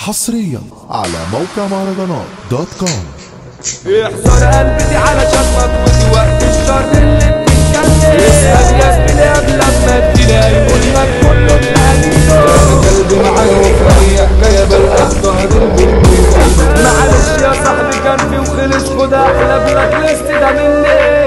حصريا على موقع مهرجانات دوت كوم احذر قلبي علشان ما تموت وقت الشر اللي بتتكلم اسأل يا زميلي قبل ما تلاقي يقول لك كله بتقليده قلبي معايا وفي اي حكايه بلقى ظهر معلش يا صاحبي كان في وخلص خد احلى بلاك ليست ده مني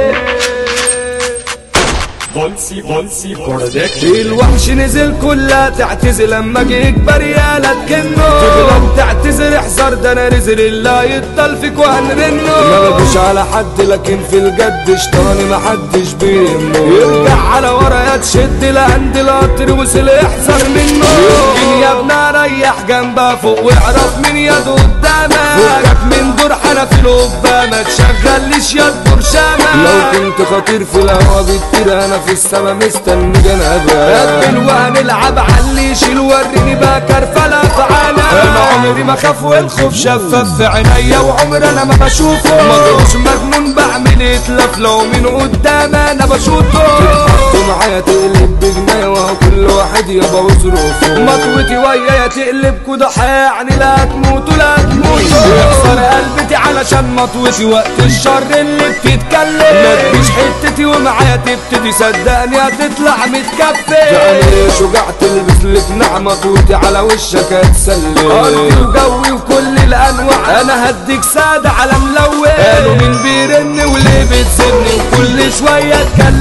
بولسي بولسي برودكشن الوحش نزل كلها تعتزل لما جه يكبر يا لا تكنه تغلب تعتذر احذر ده انا نزل اللي يضل فيك وهنرنه ما بجيش على حد لكن في الجد شطاني ما حدش بيهمه يرجع على ورا يا تشد لعند القطر وصل احذر منه يمكن يا ابني ريح جنبها فوق واعرف مين يده قدامك فوقك من دور حنفي القبه ما تشغلش يا برشامه لو كنت خطير في الهوا بتطير انا في السما مستني جنبك قبل وهنلعب علي شيل وريني بقى كرفله فعالة انا عمري ما خاف والخوف شفاف في عينيا وعمري انا ما بشوفه مضروش مجنون بعمل اتلاف لو من قدام انا بشوطه تتحط معايا تقلب بجناية وهو كل واحد يابا وظروفه مطوتي ويايا تقلب كده يعني لا هتموت ولا هتموت يخسر قلبتي علشان مطوتي وقت الشر اللي بتتكلم ما تجيش حتتي ومعايا تبتدي صدقني هتطلع متكفي يعني شجاع تلبس لك نعمة طوتي على وشك هتسلم ارضي وجوي وكل الانواع انا هديك سادة على ملون قالوا مين بيرن وليه بتسني وكل شوية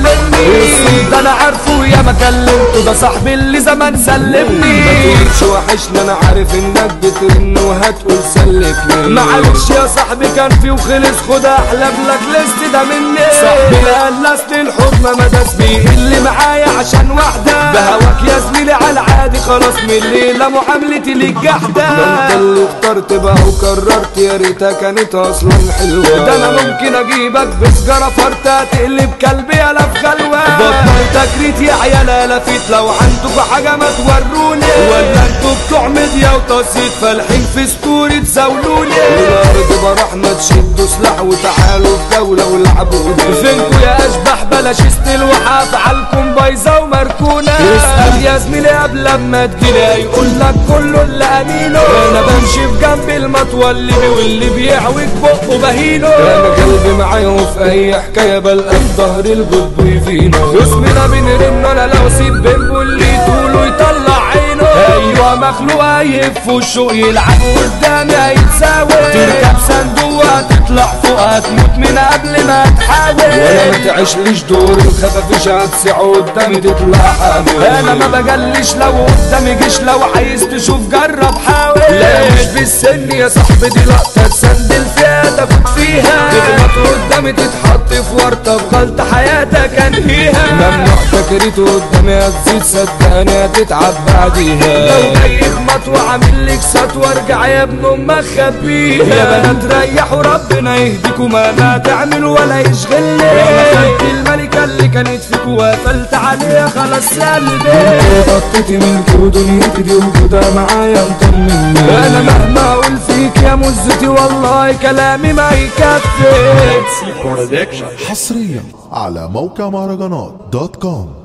تكلمني ده انا عارفه يا ما كلمته ده صاحبي اللي زمان سلمني ما تقولش وحشني انا عارف انك بترن وهتقول سلفني معلش يا صاحبي كان في وخلص خد احلى بلاك ليست ده مني صاحبي قلصت الحب ما داس بيه اللي معايا عشان واحدة بهواك يا زميلي على العادي خلاص من الليلة معاملتي ليك جحدة انت اللي اخترت بقى وقررت يا ريتها كانت اصلا حلوة ده انا ممكن اجيبك بسجارة فرتة تقلب كلبي يالا في غلوة بطل تكريت يا عيال لفيت لو عندكوا حاجة ما توروني ولا انتوا بتوع ميديا وتصيد فالحين في ستوري تزاولوني الارض براحنا تشدوا سلاح وتعالوا في جولة والعبوني فينكوا يا اشباح بلاش استلوحة افعالكم بايظة ومركونة اسأل يا زميلي قبل ما تجيلي هيقول لك كله اللي امينه انا بمشي في جنب المطوى اللي بي واللي بيعوج بقه بهينه انا قلبي معايا وفي اي حكاية بلقى في ظهر الجد بيفينه اسمنا بنرن انا لو سيب بينبو اللي طوله يطلع عينه ايوه مخلوق هيف وشه يلعب قدامي هيتساوي تركب صندوق هتطلع فوق هتموت من قبل ما تحاول ولا ما تعيشليش دور الخفافيش هتسع قدامي تطلع حامل انا ما بجلش لو قدامي جيش لو عايز تشوف جرب حاول لا مش بالسن يا صاحبي دي لقطة تسندل فيها تاخد فيها تغلط قدامي تتحط في ورطة في غلطة حياتك انهيها ممنوع تكريت قدامي هتزيد صدقني هتتعب بعديها لو جاي اخمط وعامل لك سطوة ارجع يا ابن امك خبيها يا بنات ريحوا ربنا يهديكوا ما لا تعمل ولا يشغلني خدت الملكة اللي كانت فيك وقفلت عليها خلاص قلبي غطيتي من دنيتي دي وجودها معايا مطمني انا مهما اقول فيك يا مزتي والله كلامي ما يكفي بولسي برودكشن حصريا على موقع مهرجانات دوت كوم